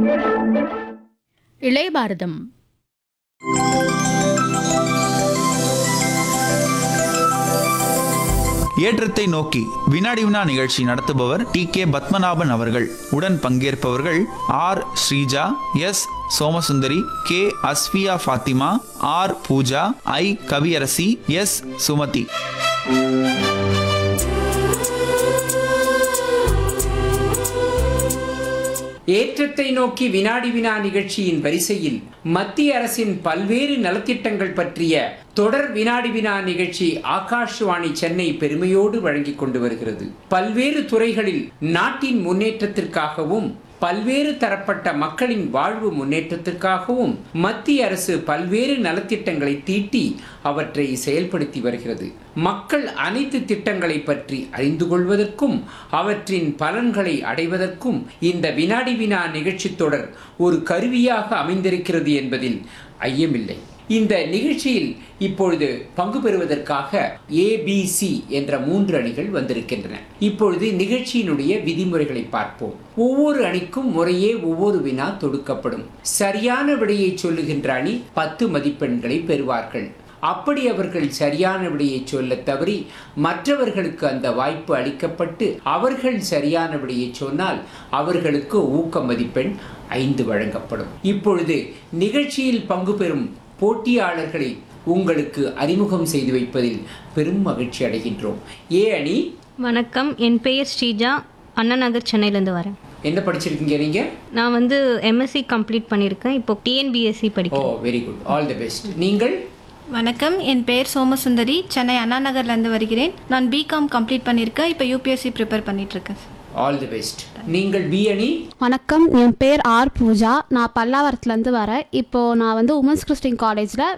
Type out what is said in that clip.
இளைய பாரதம் ஏற்றத்தை நோக்கி வினாடி வினா நிகழ்ச்சி நடத்துபவர் டி கே பத்மநாபன் அவர்கள் உடன் பங்கேற்பவர்கள் R Sreeja S Somasundari K Asfiya Fathima R Pooja I Kaviyarasi S Sumathi ஏற்றத்தை நோக்கி வினாடி வினா நிகழ்ச்சியின் வரிசையில் மத்திய அரசின் பல்வேறு நலத்திட்டங்கள் பற்றிய தொடர் வினாடி வினா நிகழ்ச்சி ஆகாஷ்வாணி சென்னை பெருமையோடு வழங்கிக் கொண்டு வருகிறது பல்வேறு துறைகளில் நாட்டின் முன்னேற்றத்திற்காகவும் பல்வேறு தரப்பட்ட மக்களின் வாழ்வு முன்னேற்றத்திற்காகவும் மத்திய அரசு பல்வேறு நலத்திட்டங்களை தீட்டி அவற்றை செயல்படுத்தி வருகிறது மக்கள் அனைத்து திட்டங்களை பற்றி அறிந்து கொள்வதற்கும் அவற்றின் பலன்களை அடைவதற்கும் இந்த வினாடி வினா நிகழ்ச்சி தொடர் ஒரு கருவியாக அமைந்திருக்கிறது என்பதில் ஐயமில்லை இந்த நிகழ்ச்சியில் இப்பொழுது பங்கு பெறுவதற்காக ஏபிசி என்ற மூன்று அணிகள் வந்திருக்கின்றன இப்பொழுது நிகழ்ச்சியினுடைய விதிமுறைகளை பார்ப்போம் ஒவ்வொரு அணிக்கும் முறையே ஒவ்வொரு வினா தொடுக்கப்படும் சரியான விடையை சொல்லுகின்ற அணி பத்து மதிப்பெண்களை பெறுவார்கள் அப்படி அவர்கள் சரியான விடையை சொல்ல தவறி மற்றவர்களுக்கு அந்த வாய்ப்பு அளிக்கப்பட்டு அவர்கள் சரியான விடையை சொன்னால் அவர்களுக்கு ஊக்க மதிப்பெண் ஐந்து வழங்கப்படும் இப்பொழுது நிகழ்ச்சியில் பங்கு பெறும் போட்டியாளர்களை உங்களுக்கு அறிமுகம் செய்து வைப்பதில் பெரும் மகிழ்ச்சி அடைகின்றோம் ஏ அணி வணக்கம் என் பெயர் ஸ்ரீஜா அண்ணா நகர் சென்னையிலேருந்து வரேன் என்ன படிச்சிருக்கீங்க நீங்க நான் வந்து எம்எஸ்சி கம்ப்ளீட் பண்ணியிருக்கேன் இப்போ டிஎன்பிஎஸ்சி ஓ படிக்கிறேன் very good all the best நீங்கள் வணக்கம் என் பெயர் சோமசுந்தரி சென்னை அண்ணா நகர்லேருந்து வருகிறேன் நான் பிகாம் கம்ப்ளீட் பண்ணியிருக்கேன் இப்போ யூபிஎஸ்சி ப்ரிப்பேர் பண்ணிகிட்ருக்கேன் ஆல் தி பெஸ்ட் நீங்கள் பி அணி வணக்கம் என் பேர் ஆர் பூஜா நான் பல்லாவரத்துலேருந்து வரேன் இப்போது நான் வந்து உமன்ஸ் கிறிஸ்டின் காலேஜில்